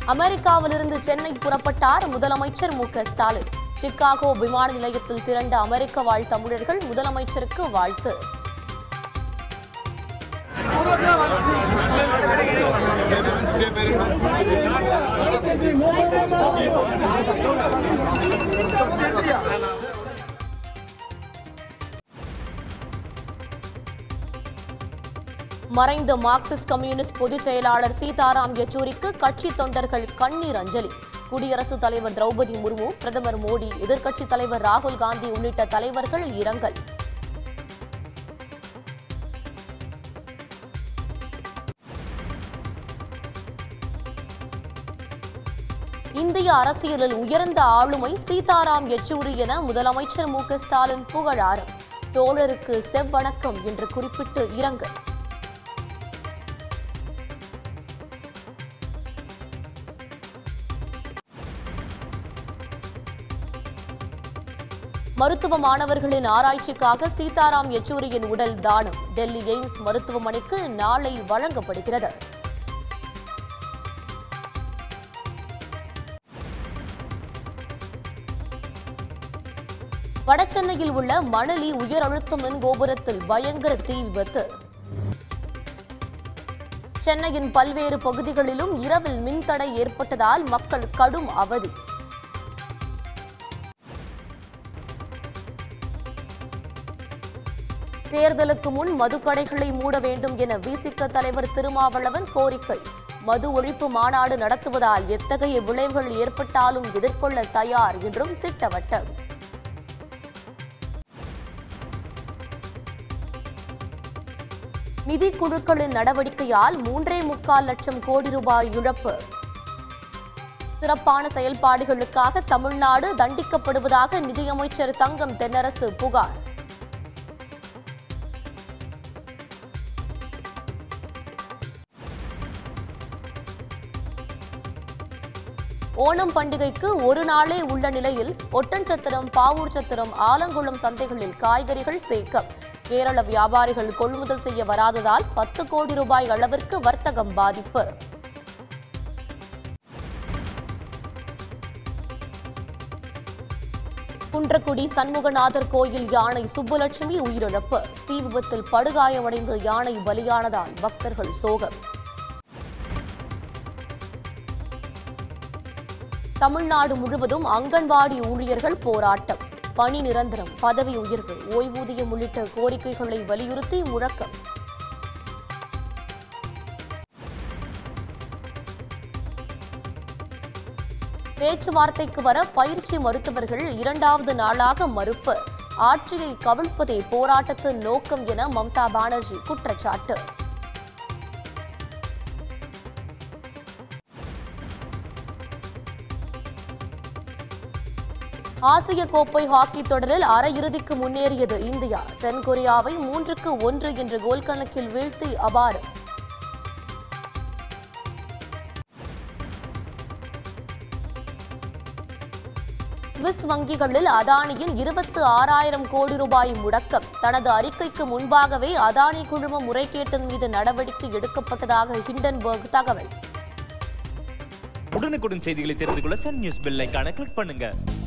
அமெரிக்காவிலிருந்து சென்னை புறப்பட்டார் முதலமைச்சர் மு க ஸ்டாலின் சிகாகோ விமான நிலையத்தில் திரண்ட அமெரிக்க வாழ் தமிழர்கள் முதலமைச்சருக்கு வாழ்த்து மறைந்த மார்க்சிஸ்ட் கம்யூனிஸ்ட் பொதுச் செயலாளர் சீதாராம் யெச்சூரிக்கு கட்சி தொண்டர்கள் கண்ணீர் அஞ்சலி குடியரசுத் தலைவர் திரௌபதி முர்மு பிரதமர் மோடி எதிர்க்கட்சித் தலைவர் ராகுல் காந்தி உள்ளிட்ட தலைவர்கள் இரங்கல் இந்திய அரசியலில் உயர்ந்த ஆளுமை சீதாராம் யெச்சூரி என முதலமைச்சர் மு க ஸ்டாலின் புகழாரம் தோழருக்கு செவ்வணக்கம் என்று குறிப்பிட்டு இரங்கல் மருத்துவ மாணவர்களின் ஆராய்ச்சிக்காக சீதாராம் யெச்சூரியின் உடல் தானம் டெல்லி எய்ம்ஸ் மருத்துவமனைக்கு நாளை வழங்கப்படுகிறது வடசென்னையில் உள்ள மணலி உயர் அழுத்த மின் கோபுரத்தில் பயங்கர தீ விபத்து சென்னையின் பல்வேறு பகுதிகளிலும் இரவில் மின்தடை ஏற்பட்டதால் மக்கள் கடும் அவதி தேர்தலுக்கு முன் மதுக்கடைகளை மூட வேண்டும் என விசிக தலைவர் திருமாவளவன் கோரிக்கை மது ஒழிப்பு மாநாடு நடத்துவதால் எத்தகைய விளைவுகள் ஏற்பட்டாலும் எதிர்கொள்ள தயார் என்றும் திட்டவட்டம் நிதி குழுக்களின் நடவடிக்கையால் மூன்றே முக்கால் லட்சம் கோடி ரூபாய் இழப்பு சிறப்பான செயல்பாடுகளுக்காக தமிழ்நாடு தண்டிக்கப்படுவதாக நிதியமைச்சர் தங்கம் தென்னரசு புகார் ஓணம் பண்டிகைக்கு ஒரு நாளே உள்ள நிலையில் ஒட்டன்சத்திரம் பாவூர் சத்திரம் ஆலங்குளம் சந்தைகளில் காய்கறிகள் தேக்கம் கேரள வியாபாரிகள் கொள்முதல் செய்ய வராததால் பத்து கோடி ரூபாய் அளவிற்கு வர்த்தகம் பாதிப்பு குன்றக்குடி சண்முகநாதர் கோயில் யானை சுப்புலட்சுமி உயிரிழப்பு தீ விபத்தில் படுகாயமடைந்த யானை பலியானதால் பக்தர்கள் சோகம் தமிழ்நாடு முழுவதும் அங்கன்வாடி ஊழியர்கள் போராட்டம் பணி நிரந்தரம் பதவி உயர்வு ஓய்வூதியம் உள்ளிட்ட கோரிக்கைகளை வலியுறுத்தி முழக்கம் பேச்சுவார்த்தைக்கு வர பயிற்சி மருத்துவர்கள் இரண்டாவது நாளாக மறுப்பு ஆட்சியை கவிழ்ப்பதே போராட்டத்தின் நோக்கம் என மம்தா பானர்ஜி குற்றச்சாட்டு ஆசிய கோப்பை ஹாக்கி தொடரில் அரையிறுதிக்கு முன்னேறியது இந்தியா தென்கொரியாவை மூன்றுக்கு ஒன்று என்ற கோல் கணக்கில் வீழ்த்தி அபாரம் சுவிஸ் வங்கிகளில் அதானியின் இருபத்து ஆறாயிரம் கோடி ரூபாய் முடக்கம் தனது அறிக்கைக்கு முன்பாகவே அதானி குழும முறைகேட்டின் மீது நடவடிக்கை எடுக்கப்பட்டதாக ஹிண்டன்பர்க் தகவல் உடனுக்குடன் செய்திகளை தெரிந்து கொள்ள சன் நியூஸ் பெல் ஐகானை கிளிக் பண்ணுங்க